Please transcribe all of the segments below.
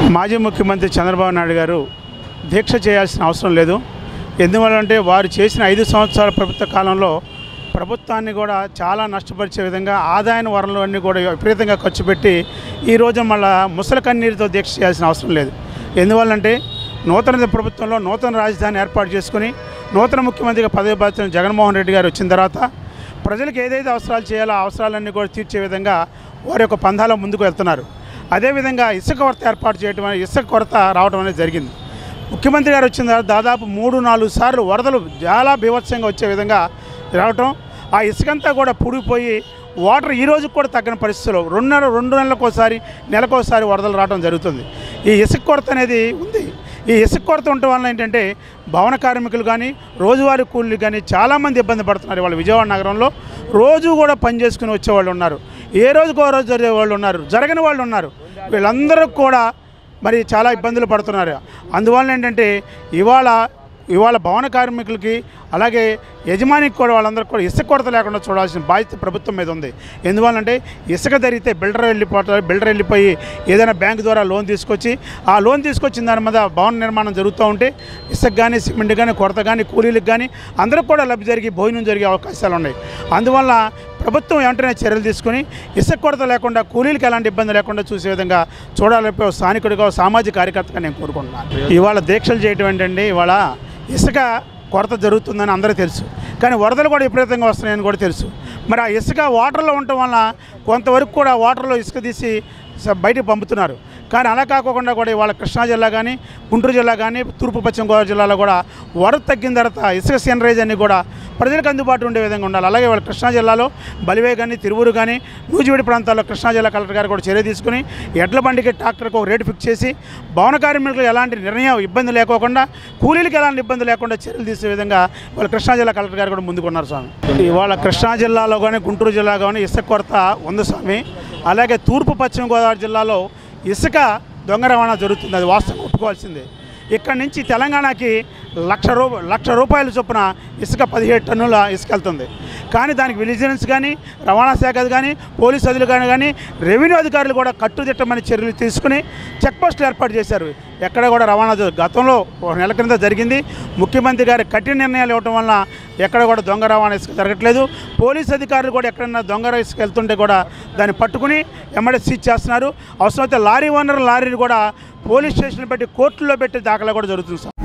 మాజీ ముఖ్యమంత్రి చంద్రబాబు నాయుడు గారు దీక్ష చేయాల్సిన అవసరం లేదు ఎందువల్లంటే వారు చేసిన ఐదు సంవత్సరాల ప్రభుత్వ కాలంలో ప్రభుత్వాన్ని కూడా చాలా నష్టపరిచే విధంగా ఆదాయ వనరులు అన్నీ కూడా విపరీతంగా ఖర్చు పెట్టి ఈ రోజు మళ్ళా ముసలి కన్నీరుతో దీక్ష చేయాల్సిన అవసరం లేదు ఎందువల్లంటే నూతన ప్రభుత్వంలో నూతన రాజధాని ఏర్పాటు చేసుకుని నూతన ముఖ్యమంత్రిగా పదవి బాధ్యతను జగన్మోహన్ రెడ్డి గారు వచ్చిన తర్వాత ప్రజలకు ఏదైతే అవసరాలు చేయాలో ఆ అవసరాలన్నీ కూడా తీర్చే విధంగా వారి యొక్క పంధాలో ముందుకు వెళ్తున్నారు అదేవిధంగా ఇసుక కొరత ఏర్పాటు చేయడం అనేది ఇసుక కొరత రావడం అనేది జరిగింది ముఖ్యమంత్రి గారు వచ్చిన తర్వాత దాదాపు మూడు నాలుగు సార్లు వరదలు చాలా బీభత్సంగా వచ్చే విధంగా రావటం ఆ ఇసుకంతా కూడా పుడిపోయి వాటర్ ఈ రోజు కూడా తగ్గిన పరిస్థితుల్లో రెండు నెలలు రెండు నెలలకు ఒకసారి నెలకోసారి వరదలు రావడం జరుగుతుంది ఈ ఇసుక కొరత అనేది ఉంది ఈ ఇసుక కొరత ఉండటం వల్ల ఏంటంటే భవన కార్మికులు కానీ రోజువారీ కూలీలు కానీ చాలామంది ఇబ్బంది పడుతున్నారు వాళ్ళు విజయవాడ నగరంలో రోజు కూడా పని చేసుకుని వచ్చేవాళ్ళు ఉన్నారు ఏ రోజుకో రోజు జరిగే వాళ్ళు ఉన్నారు జరగని వాళ్ళు ఉన్నారు వీళ్ళందరూ కూడా మరి చాలా ఇబ్బందులు పడుతున్నారు అందువల్ల ఏంటంటే ఇవాళ ఇవాళ భవన కార్మికులకి అలాగే యజమానికి కూడా వాళ్ళందరికీ కూడా ఇసుక కొరత లేకుండా చూడాల్సిన బాధ్యత ప్రభుత్వం మీద ఉంది ఎందువల్లంటే ఇసుక జరిగితే బిల్డర్ వెళ్ళిపోతారు బిల్డర్ వెళ్ళిపోయి ఏదైనా బ్యాంక్ ద్వారా లోన్ తీసుకొచ్చి ఆ లోన్ తీసుకొచ్చిన దాని మీద భవన నిర్మాణం జరుగుతూ ఉంటే ఇసుక కానీ సిమెంట్ కానీ కొరత కానీ కూలీలకు కానీ అందరికి కూడా లబ్ధి జరిగి భోజనం జరిగే అవకాశాలు ఉన్నాయి అందువల్ల ప్రభుత్వం వెంటనే చర్యలు తీసుకుని ఇసుక కొరత లేకుండా కూలీలకు ఎలాంటి ఇబ్బంది లేకుండా చూసే విధంగా చూడాలని చెప్పి ఒక స్థానికుడిగా ఒక సామాజిక కార్యకర్తగా నేను కోరుకుంటున్నాను ఇవాళ దీక్షలు చేయటం ఏంటంటే ఇవాళ ఇసుక కొరత జరుగుతుందని అందరికీ తెలుసు కానీ వరదలు కూడా విపరీతంగా వస్తున్నాయని కూడా తెలుసు మరి ఆ ఇసుక వాటర్లో ఉండటం వల్ల కొంతవరకు కూడా వాటర్లో ఇసుక తీసి స- బయటకు పంపుతున్నారు కానీ అలా కాకుండా కూడా ఇవాళ కృష్ణా జిల్లా కానీ గుంటూరు జిల్లా కానీ తూర్పు పశ్చిమ గోదావరి జిల్లాలో కూడా వరద తగ్గిన తర్వాత ఇసుక సీనరేజ్ అన్ని కూడా ప్రజలకు అందుబాటులో ఉండే విధంగా ఉండాలి అలాగే వాళ్ళ కృష్ణా జిల్లాలో బలివే కానీ తిరువురు కానీ నూజివీడి ప్రాంతాల్లో కృష్ణా జిల్లా కలెక్టర్ గారు కూడా చర్య తీసుకుని ఎడ్ల బండికి ట్రాక్టర్కి ఒక రేటు ఫిక్స్ చేసి భవన కార్మికులకు ఎలాంటి నిర్ణయం ఇబ్బంది లేకోకుండా కూలీలకు ఎలాంటి ఇబ్బంది లేకుండా చర్యలు తీసే విధంగా వాళ్ళ కృష్ణా జిల్లా కలెక్టర్ గారు కూడా ముందుకున్నారు స్వామి ఇవాళ కృష్ణా జిల్లాలో కానీ గుంటూరు జిల్లా కానీ ఇసుక కొరత ఉంది స్వామి అలాగే తూర్పు పశ్చిమ గోదావరి జిల్లాలో ఇసుక దొంగ రవాణా జరుగుతుంది అది వాస్తవం ఒప్పుకోవాల్సిందే ఇక్కడి నుంచి తెలంగాణకి లక్ష రూ లక్ష రూపాయల చొప్పున ఇసుక పదిహేడు టన్నుల ఇసుక వెళ్తుంది కానీ దానికి విజిలెన్స్ కానీ రవాణా శాఖ కానీ పోలీసు అధికారులు కానీ రెవెన్యూ అధికారులు కూడా కట్టుదిట్టమైన చర్యలు తీసుకుని చెక్ పోస్టులు ఏర్పాటు చేశారు ఎక్కడ కూడా రవాణా జ- గతంలో ఒక నెల క్రింద జరిగింది ముఖ్యమంత్రి గారి కఠిన నిర్ణయాలు ఇవ్వటం వల్ల ఎక్కడ కూడా దొంగ రవాణా ఇసుక జరగట్లేదు పోలీసు అధికారులు కూడా ఎక్కడైనా దొంగ ఇసుక వెళ్తుంటే కూడా దాన్ని పట్టుకుని ఎమ్మడే సీజ్ చేస్తున్నారు అవసరమైతే లారీ ఓనర్ లారీని కూడా పోలీస్ స్టేషన్ పెట్టి కోర్టులో పెట్టి దాఖలా కూడా జరుగుతుంది సార్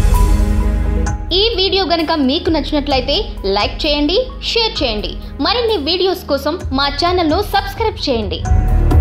ఈ వీడియో గనక మీకు నచ్చినట్లయితే లైక్ చేయండి షేర్ చేయండి మరిన్ని వీడియోస్ కోసం మా ఛానల్ను సబ్స్క్రైబ్ చేయండి